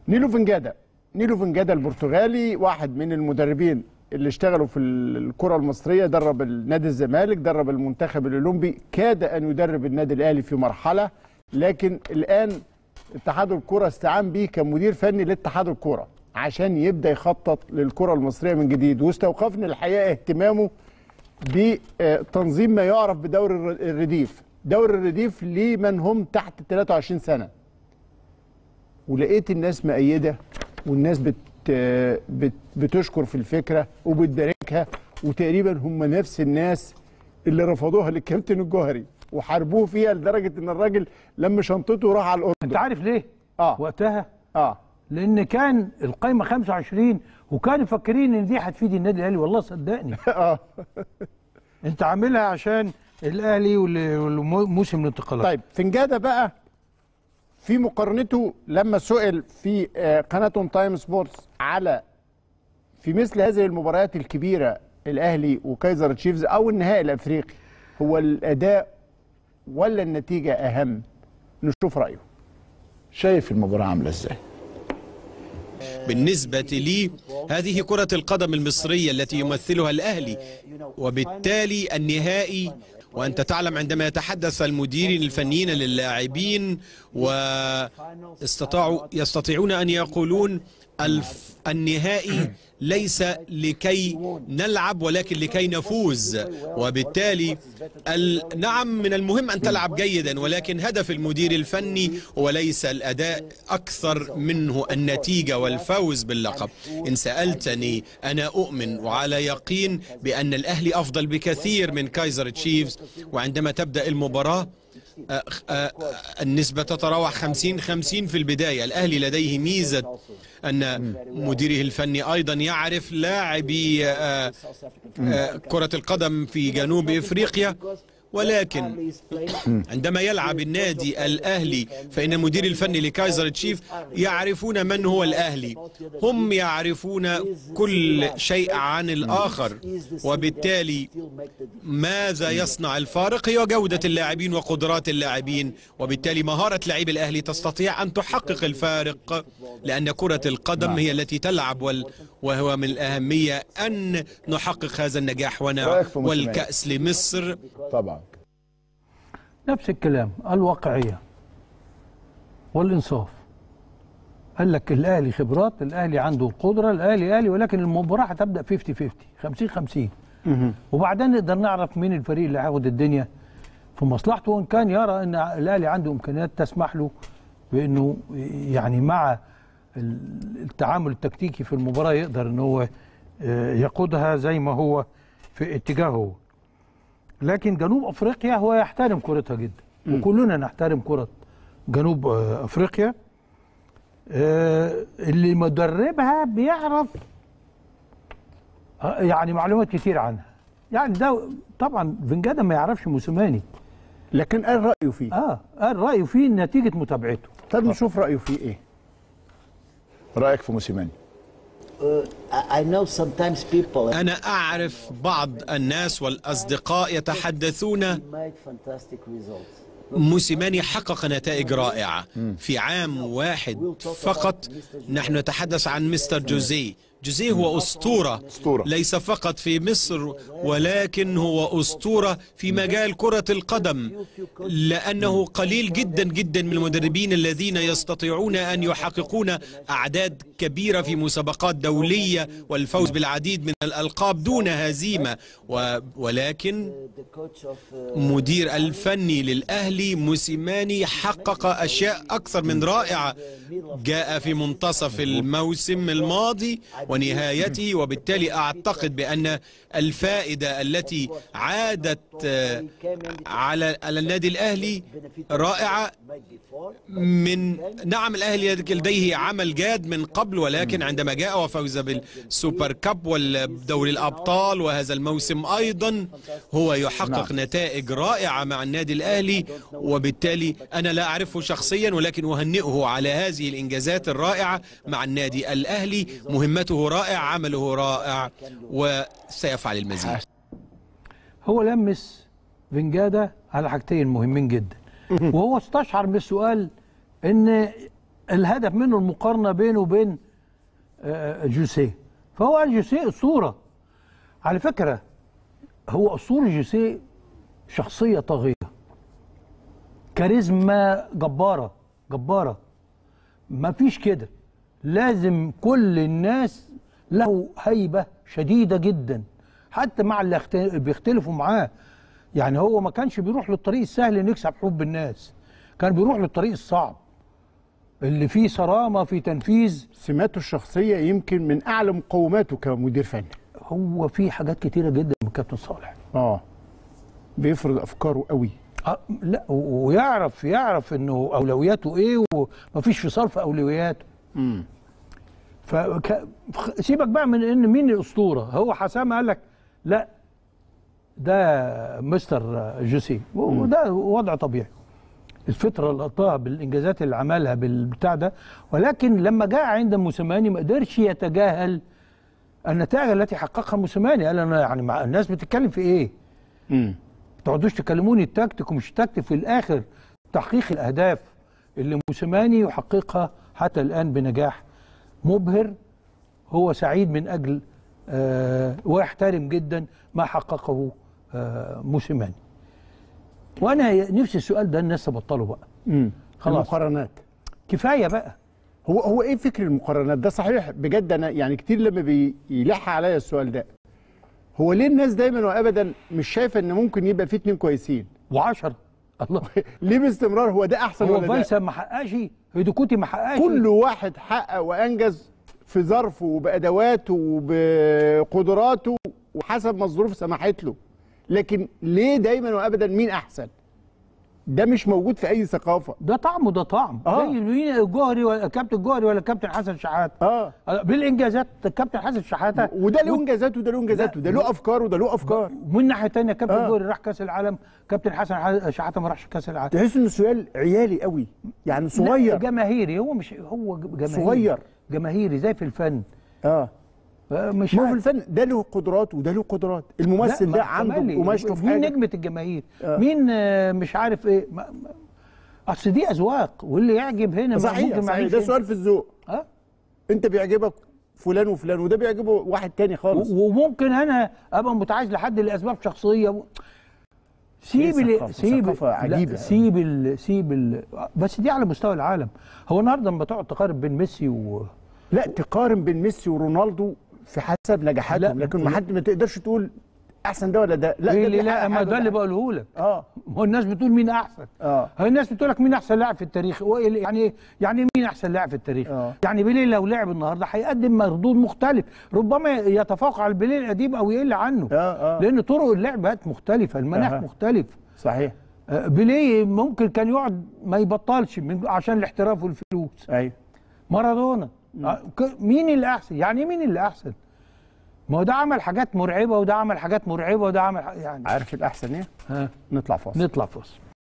نيلو فنجادا نيلو فنجادا البرتغالي واحد من المدربين اللي اشتغلوا في الكره المصريه درب النادي الزمالك درب المنتخب الاولمبي كاد ان يدرب النادي الاهلي في مرحله لكن الان اتحاد الكره استعان به كمدير فني لاتحاد الكره عشان يبدا يخطط للكره المصريه من جديد واستوقفني الحقيقه اهتمامه بتنظيم ما يعرف بدور الر- الرديف دور الرديف لمن هم تحت 23 سنه ولقيت الناس مأيده والناس بت بت بتشكر في الفكره وبتباركها وتقريبا هم نفس الناس اللي رفضوها للكابتن الجوهري وحاربوه فيها لدرجه ان الراجل لم شنطته وراح على الاردن انت عارف ليه؟ اه وقتها اه لان كان القايمه 25 وكانوا مفكرين ان دي هتفيد النادي الاهلي والله صدقني اه انت عاملها عشان الاهلي وال- والموسم الانتقالات طيب فنجاده بقى في مقارنته لما سئل في آه، قناه اون تايم سبورتس على في مثل هذه المباريات الكبيره الاهلي وكايزر تشيفز او النهائي الافريقي هو الاداء ولا النتيجه اهم نشوف رايه شايف المباراة عاملة ازاي بالنسبة لي هذه كرة القدم المصرية التي يمثلها الأهلي وبالتالي النهائي وأنت تعلم عندما يتحدث المديرين الفنيين للاعبين واستطاعوا يستطيعون أن يقولون الف النهائي ليس لكي نلعب ولكن لكي نفوز وبالتالي ال... نعم من المهم أن تلعب جيدا ولكن هدف المدير الفني وليس الأداء أكثر منه النتيجة والفوز باللقب إن سألتني أنا أؤمن وعلى يقين بأن الأهلي أفضل بكثير من كايزر تشيفز وعندما تبدأ المباراة آه، آه، النسبة تتراوح 50 50 في البداية الأهلي لديه ميزة أن مديره الفني أيضا يعرف لاعبي آه، آه، كرة القدم في جنوب إفريقيا ولكن عندما يلعب النادي الأهلي فإن المدير الفني لكايزر تشيف يعرفون من هو الأهلي هم يعرفون كل شيء عن الآخر وبالتالي ماذا يصنع الفارق هي جودة اللاعبين وقدرات اللاعبين وبالتالي مهارة لاعبي الأهلي تستطيع أن تحقق الفارق لأن كرة القدم هي التي تلعب وال وهو من الأهمية أن نحقق هذا النجاح ونع رأيك في موسيماني؟ والكأس لمصر طبعا نفس الكلام الواقعيه والانصاف قال لك الاهلي خبرات الاهلي عنده القدره الاهلي اهلي ولكن المباراه هتبدا 50 50 50 50 وبعدين نقدر نعرف مين الفريق اللي هياخد الدنيا في مصلحته وان كان يرى ان الاهلي عنده امكانيات تسمح له بانه يعني مع ال- التعامل التكتيكي في المباراه يقدر ان هو آه، يقودها زي ما هو في اتجاهه لكن جنوب افريقيا هو يحترم كرتها جدا وكلنا نحترم كره جنوب آه، افريقيا آه، اللي مدربها بيعرف آه، يعني معلومات كتير عنها يعني ده طبعا فنجادا ما يعرفش موسيماني لكن قال رايه فيه اه قال رايه فيه نتيجه متابعته طب نشوف رايه فيه ايه رأيك في موسيماني I I know sometimes people أنا أعرف بعض الناس والأصدقاء يتحدثون make fantastic results. موسيماني حقق نتائج رائعة في عام واحد فقط نحن نتحدث عن مستر جوزيه جوزيه هو أسطورة أسطورة. ليس فقط في مصر ولكن هو أسطورة في مجال كرة القدم لأنه قليل جدا جدا من المدربين الذين يستطيعون أن يحققون أعداد كبيرة في مسابقات دولية والفوز بالعديد من الألقاب دون هزيمة و- ولكن The coach of uh, مدير الفني للأهلي موسيماني حقق أشياء أكثر من رائعة جاء في منتصف الموسم الماضي ونهايته وبالتالي أعتقد بأن الفائدة التي عادت آه، على على النادي الأهلي رائعة right before. من نعم الاهلي لديه عمل جاد من قبل ولكن عندما جاء وفوز بالسوبر كاب والدوري الابطال وهذا الموسم ايضا هو يحقق نتائج رائعه مع النادي الاهلي وبالتالي انا لا اعرفه شخصيا ولكن اهنئه على هذه الانجازات الرائعه مع النادي الاهلي مهمته رائع عمله رائع وسيفعل المزيد هو لمس فنجادا على حاجتين مهمين جدا وهو استشعر من السؤال ان الهدف منه المقارنه بينه وبين آه، جوسيه فهو قال جوسيه اسطوره على فكره هو اسطوره جوسيه شخصيه طاغيه كاريزما جباره جباره ما فيش كده لازم كل الناس له هيبه شديده جدا حتى مع اللي اخت- بيختلفوا معاه يعني هو ما كانش بيروح للطريق السهل انه يكسب حب الناس كان بيروح للطريق الصعب اللي فيه صرامه في تنفيذ سماته الشخصيه يمكن من اعلى مقوماته كمدير فني هو في حاجات كتيره جدا من كابتن صالح اه بيفرض افكاره قوي أه لا و- ويعرف يعرف انه اولوياته ايه ومفيش فصال في اولوياته امم فك... فخ- سيبك بقى من ان مين الاسطوره هو حسام قال لك لا ده مستر جوسي وده وضع طبيعي الفتره اللي قطعها بالانجازات اللي عملها بالبتاع ده ولكن لما جاء عند موسيماني ما قدرش يتجاهل النتائج التي حققها موسيماني قال انا يعني مع الناس بتتكلم في ايه؟ امم ما تقعدوش تكلموني التكتيك ومش التكتيك في الاخر تحقيق الاهداف اللي موسيماني يحققها حتى الان بنجاح مبهر هو سعيد من اجل آه ويحترم جدا ما حققه آه موسيماني وانا نفسي السؤال ده الناس تبطله بقى امم خلاص. المقارنات كفايه بقى هو هو ايه فكر المقارنات ده صحيح بجد انا يعني كتير لما بيلح عليا السؤال ده هو ليه الناس دايما وابدا مش شايفه ان ممكن يبقى في اتنين كويسين وعشرة الله ليه باستمرار هو ده احسن هو ولا ده فيصل ما حققش هيدوكوتي ما حققش كل واحد حقق وانجز في ظرفه وبادواته وبقدراته وحسب ما الظروف سمحت له لكن ليه دايما وابدا مين احسن ده مش موجود في اي ثقافه ده طعم وده طعم آه. زي مين الجوهري ولا كابتن الجوهري ولا كابتن حسن شحاته اه بالانجازات الكابتن حسن شحاته وده له انجازات وده له انجازات وده له افكار وده له افكار ومن ناحيه ثانيه كابتن آه. الجوهري راح كاس العالم كابتن حسن ح- شحاته ما راحش كاس العالم تحس انه سؤال عيالي قوي يعني لا، صغير جماهيري هو مش هو ج- جماهيري صغير. جماهيري زي في الفن اه مش ما هو في عارف. الفن ده له قدرات وده له قدرات الممثل لا، ده ما- عنده تملي. قماشته في مين حاجه نجمه الجماهير آه. مين آه، مش عارف ايه ما- ما- اصل دي اذواق واللي يعجب هنا ما صحيح ممكن ما صحيح يعجبش ده هنا. سؤال في الذوق اه انت بيعجبك فلان وفلان وده بيعجبه واحد تاني خالص و- وممكن انا ابقى متعايز لحد لاسباب شخصيه و... سيب هي ال- ثقافة- سيب ثقافة لا، عجيبة. سيب ال... سيب ال... بس دي على مستوى العالم هو النهارده لما تقعد تقارن بين ميسي و لا تقارن بين ميسي ورونالدو في حسب نجاحاتهم لا، لكن ما لا. حد ما تقدرش تقول احسن ده ولا ده لا إيه ده اللي بيحقق لا ما حاجة ده اللي وده بقوله لك اه ما هو الناس بتقول مين احسن اه هو الناس بتقول لك مين احسن لاعب في التاريخ هو إيه اللي- يعني إيه؟ يعني مين احسن لاعب في التاريخ آه. يعني بيليه لو لعب النهارده هيقدم مردود مختلف ربما يتفوق على البيليه القديم او يقل عنه اه اه لان طرق اللعب بقت مختلفه المناخ أها. مختلف صحيح آه، بيليه ممكن كان يقعد ما يبطلش من عشان الاحتراف والفلوس ايوه مارادونا آه، ك- مين اللي احسن يعني مين اللي احسن ما هو ده عمل حاجات مرعبه وده عمل حاجات مرعبه وده عمل ح- يعني عارف الاحسن ايه ها نطلع فاصل نطلع فاصل